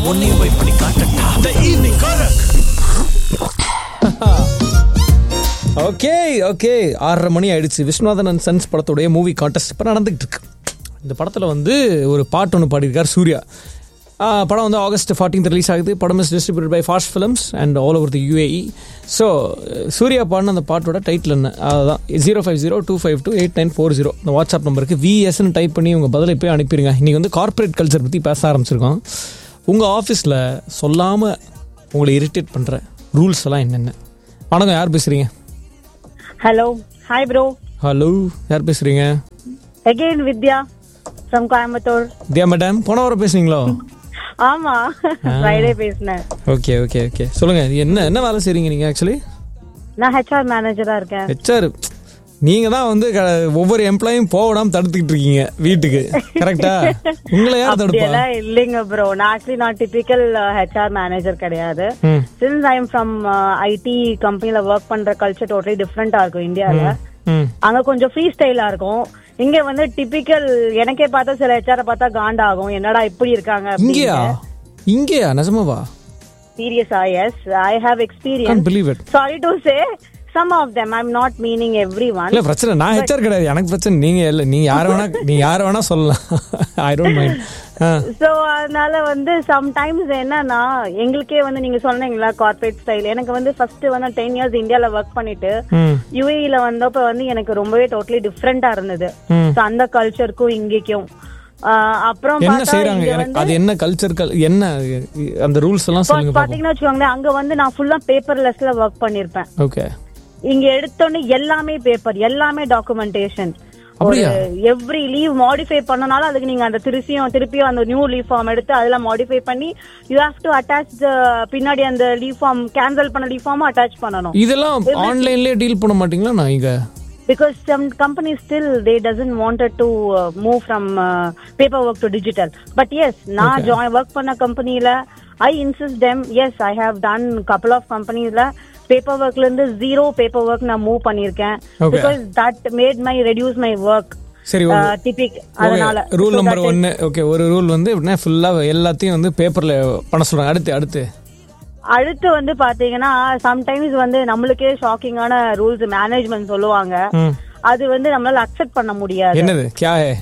உன்னையும் போய் பண்ணி காட்டட்டா த ஈவினிங் காரக் ஓகே ஓகே ஆறரை மணி ஆயிடுச்சு விஸ்வநாதன் அண்ட் சன்ஸ் படத்துடைய மூவி கான்டெஸ்ட் இப்போ நடந்துகிட்டு இருக்கு இந்த படத்தில் வந்து ஒரு பாட்டு ஒன்று பாடியிருக்கார் சூர்யா ஆ, படம் வந்து ஆகஸ்ட் 14th ரிலீஸ் ஆகுது படம் is distribute by fast films and all over the UAE so Suriya பாடின அந்த பாட்டோட டைட்டில் என்ன அதுதான் zero five zero two five two eight nine four zero இந்த வாட்ஸ்அப் நம்பருக்கு விஎஸ்ன்னு டைப் பண்ணி உங்கள் பதிலை போய் அனுப்பிடுங்க இன்றைக்கி வந்து கார்ப்பரேட் கல்ச்சர் பற்றி பேச ஆரம்பிச்சிருக்கோம் உங்கள் ஆஃபீஸில் சொல்லாமல் உங்களை இரிட்டேட் பண்ணுற ரூல்ஸ் எல்லாம் என்னென்ன வணக்கம் யார் பேசுகிறீங்க ஹலோ ஹாய் ப்ரோ ஹலோ யார் பேசுறீங்க again Vidya from Coimbatore Diya madam போன வாரம் பேசுனீங்களோ ஆமா ஃப்ரைடே பேசினேன் ஓகே ஓகே ஓகே சொல்லுங்க என்ன என்ன வேலை செய்றீங்க நீங்க ஆக்சுவலி நான் ஹெச்ஆர் மேனேஜரா இருக்கேன் ஹெச்ஆர் நீங்க தான் வந்து க- ஒவ்வொரு எம்ப்ளாயும் போடாம தடுத்துக்கிட்டு இருக்கீங்க வீட்டுக்கு கரெக்டா உங்களை யார் தடுப்பா அப்படியெல்லாம் இல்லைங்க ப்ரோ நான் ஆக்சுவலி நான் டிபிக்கல் ஹெச்ஆர் மேனேஜர் கிடையாது hmm since I am from IT கம்பெனில ஒர்க் பண்ற கல்ச்சர் டோட்டலி டிஃப்ரெண்டா இருக்கும் இந்தியால ம் அங்க கொஞ்சம் ஃப்ரீ ஸ்டைலா இருக்கும் இங்க வந்து டிபிக்கல் எனக்கே பார்த்தா சில ஹெச்ஆர் பார்த்தா காண்டாகும் என்னடா இப்படி இருக்காங்க இங்கேயா இங்கேயா நிஜமாவா சீரியஸா yes I have gone experience believe it sorry to say some of them I am not meaning everyone இல்ல பிரச்சனை நான் ஹெச்ஆர் கிடையாது எனக்கு பிரச்சனை நீங்க இல்ல நீங்க யார வேணா நீங்க யார வேணா சொல்லலாம் ஐ டோன்ட் மைண்ட் சோ அதனால வந்து சம்டைம்ஸ் என்னன்னா எங்களுக்கே வந்து நீங்க சொன்னீங்களா கார்பரேட் ஸ்டைல் எனக்கு வந்து ஃபர்ஸ்ட் வந்து டென் இயர்ஸ் இந்தியால ஒர்க் பண்ணிட்டு ம் யுஏஇல வந்தப்ப வந்து எனக்கு ரொம்பவே டோட்டலி டிஃப்ரெண்டா இருந்தது ம். So, அந்த கல்ச்சருக்கும் இங்கேக்கும் ஆஹ் அப்புறம் என்ன பார்த்தா செய்றாங்க இங்க எனக்கு வந்து அது என்ன கல்ச்சர் என்ன அந்த ரூல்ஸ் எல்லாம் சொல்லுங்க பாப்போம் பாத்தீங்கன்னா வச்சுக்கோங்களேன் அங்க வந்து நான் ஃபுல்லா பேப்பர்லெஸ்ல ஒர்க் பண்ணிருப்பேன் ஓகே இங்க எடுத்தோன்னே எல்லாமே பேப்பர் எல்லாமே டாக்குமெண்டேஷன் ஒரு அப்படியா? எவ்ரி லீவ் மாடிஃபை பண்ணனாலும் அதுக்கு நீங்க அந்த திருப்பியும் திருப்பியும் அந்த நியூ லீவ் ஃபார்ம் எடுத்து அதுல மாடிஃபை பண்ணி யூ ஹேவ் டு அட்டாச் பின்னாடி அந்த லீவ் ஃபார்ம் கேன்சல் பண்ண லீவ் ஃபார்ம் அட்டாச் பண்ணணும் இதெல்லாம் ஆன்லைன்லயே டீல் பண்ண மாட்டீங்களா நான் இங்க because some companies still they doesn't wanted to uh, move from uh, paperwork to digital but yes நான் join work பண்ண கம்பெனில i insist them yes i have done couple of companies ல paperworkல இருந்து zero paperwork நான் move பண்ணிருக்கேன் Okay. because that made my reduce my work சரி ஒரு uh, typic அதனால rule So number that is- ஒன்னு ஓகே ஒரு ரூல் வந்து எப்படின்னா ஃபுல்லா எல்லாத்தையும் வந்து பேப்பர்ல பண்ண சொல்றாங்க அடுத்து அடுத்து அடுத்து வந்து பாத்தீங்கன்னா சம்டைம்ஸ் வந்து நம்மளுக்கே ஷாக்கிங்கான ரூல்ஸ் மேனேஜ்மெண்ட் சொல்லுவாங்க ம். அது வந்து நம்மளால அக்செப்ட் பண்ண முடியாது என்னது கியா ஹே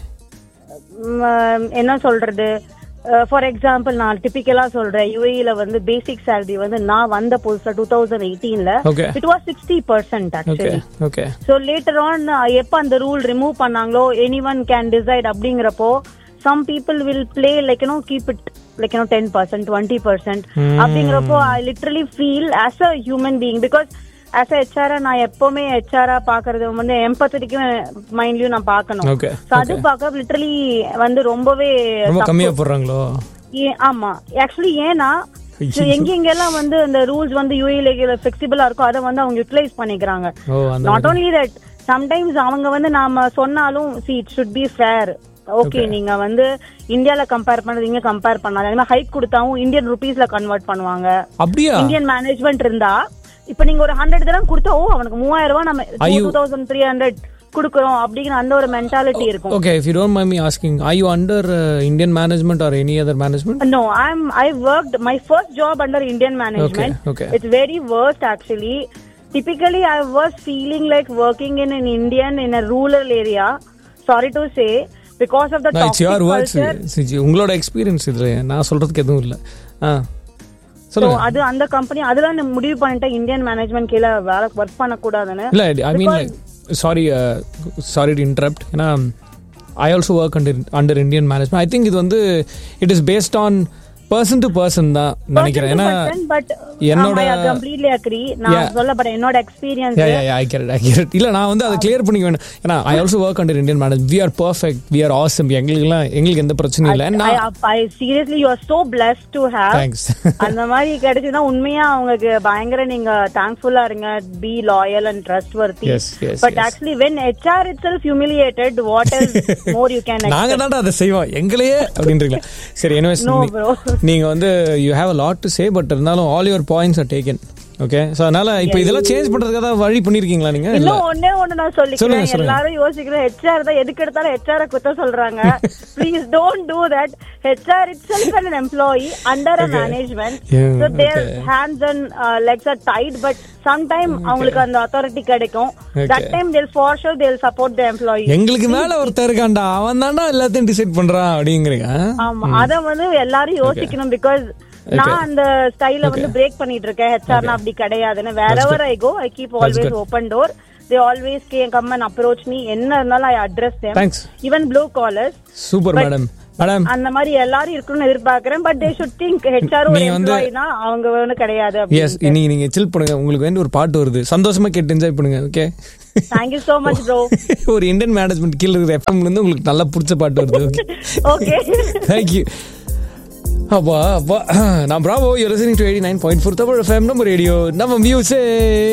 ம், என்ன சொல்றது ஃபார் எக்ஸாம்பிள் நான் டிபிக்கலா சொல்றேன் யுஏஇல வந்து பேசிக் சேலரி வந்து நான் வந்த புதுசா டூ தௌசண்ட் எயிட்டீன்ல okay it was sixty percent okay actually okay so later on எப்ப அந்த ரூல் ரிமூவ் பண்ணாங்களோ எனி ஒன் கேன் டிசைட் அப்படிங்கிறப்போ some people will play like you know keep it like you know ten percent twenty percent அப்படிங்கிறப்போ I literally feel as a human being because as a ஹெச்ஆரா நான் எப்பவுமே ஹெச்ஆரா பாக்குறது வந்து எம்பத்தடிக்கும் மைண்ட்லயும் நான் பார்க்கணும் ஓகே So அது பார்க்க லிட்டரலி வந்து ரொம்பவே ரொம்ப கம்மியா போடுறாங்களோ ஏ- ஆமா ஆக்சுவலி ஏன்னா so எங்க எங்கெல்லாம் வந்து இந்த ரூல்ஸ் வந்து யூஏல ஃபிளெக்சிபிளா இருக்கோ அதை வந்து அவங்க யூட்டிலைஸ் பண்ணிக்கிறாங்க ஓ அந்த நாட் ஓன்லி தட் சம்டைம்ஸ் அவங்க வந்து நாம சொன்னாலும் see it should be fair okay நீங்க வந்து இந்தியால கம்பேர் பண்ணது இங்க கம்பேர் பண்ணாத அந்த ஹைக் கொடுத்தாவும் இந்தியன் ருபீஸ்ல கன்வெர்ட் பண்ணுவாங்க அப்படியா இந்தியன் மேனேஜ்மெண்ட் இருந்தா இப்ப நீங்க ஒரு ஹண்ட்ரட் தரம் கொடுத்தா ஓ அவனுக்கு மூவாயிரம் ரூபாய் நம்ம டூ தௌசண்ட் த்ரீ ஹண்ட்ரட் கொடுக்குறோம் அப்படிங்கிற அந்த ஒரு மென்டாலிட்டி இருக்கும் okay if you don't mind me asking I you under Indian management or any other management No, I'm. I worked my first job under Indian management. okay. It's very worst actually. Typically, I was feeling like working in an Indian in a rural area. Sorry to say, because of the it's toxic your words culture. உங்களோட experience இதுல நான் சொல்றதுக்கு எதுவும் இல்ல ஆ So சொல்லுங்க அது அந்த company அதுல நான் முடிவு பண்ணிட்டேன் இந்தியன் மேனேஜ்மெண்ட் கீழே வேலை ஒர்க் பண்ணக்கூடாதுன்னு இல்ல I mean like sorry sorry to interrupt ஏன்னா I also work under under Indian management I think இது வந்து it is based on person to person தான் நினைக்கிறேன் ஏன்னா பட் என்னோட- கம்ப்ளீட்லி அக்ரி நான் சொல்லப்பட்ட என்னோட experience Yeah, yeah, yeah, I get it, I get it. இல்ல நான் வந்து அதை கிளியர் பண்ணிக்க வேணும் ஏன்னா I also work under Indian manage we are perfect we are awesome எங்களுக்குலாம் எங்களுக்கு எந்த பிரச்சனையும் இல்லை நான் I seriously you are so blessed to have thanks அந்த மாதிரி கிடைச்சுன்னா உண்மையா அவங்களுக்கு பயங்கர நீங்க தேங்க்ஃபுல்லா இருங்க be loyal and trustworthy Yes, yes, but actually when HR itself humiliated what is more you can நாங்க தான்டா அதை செய்வோம் எங்களையே அப்படின்றீங்களா சரி எனிவேஸ் No, bro. நீங்க வந்து you have a lot to say but இருந்தாலும் all your points are taken okay so அதனால இப்போ இதெல்லாம் சேஞ்ச் பண்றதுக்கு ஏதாவது வழி பண்ணிருக்கீங்களா நீங்க இல்ல இன்னும் ஒண்ணே ஒண்ணு நான் சொல்லுங்க, சொல்லிக்கிறேன் சொல்லுங்க. எல்லாரும் யோசிக்கிறேன் ஹெச்ஆர் தான் எதுக்கு எடுத்தாலும் ஹெச்ஆர் குத்த சொல்றாங்க please don't do that HR itself an employee under a management Yeah, so there okay. Hands and legs are tied but sometime அவங்களுக்கு அந்த அத்தாரிட்டி கிடைக்கும் that Okay. Time they'll for sure they'll support the employee எங்களுக்கு மேல ஒருத்தர் இருக்கான்டா அவன் தான்டா எல்லாத்தையும் டிசைட் பண்றான் அப்படிங்கிறீங்க ஆமா அத வந்து எல்லாரும் யோசிக்கணும் பிகாஸ் நான் அந்த ஸ்டைல வந்து பிரேக் பண்ணிட்டு இருக்கேன் ஹெச்ஆர்னா அப்படி கிடையாதுன்னு whatever I go I keep always open door they always can come and approach me என்ன இருந்தாலும் I address them thanks even blue collars super madam madam அந்த மாதிரி எல்லாரும் இருக்கணும்னு எதிர்பார்க்கறேன் but they should think HR ஒரு நீங்க வந்து- எம்ப்ளாயி தான் அவங்க வந்து கிடையாது எஸ் இன்னைக்கு நீங்க சில் பண்ணுங்க உங்களுக்கு வேண்டி ஒரு பாட்டு வருது சந்தோஷமா கேட்டு என்ஜாய் பண்ணுங்க okay thank you so much bro ஒரு இந்தியன் மேனேஜ்மெண்ட் கீழ இருக்கிற எஃப்எம்ல இருந்து உங்களுக்கு நல்லா பிடிச்ச பாட்டு வருது ஓகே ஓகே தேங்க்யூ அப்பா அப்பா நான் bravo you listening to eighty nine point four Tamil FM நம்ம ரேடியோ நம்ம மியூசிக்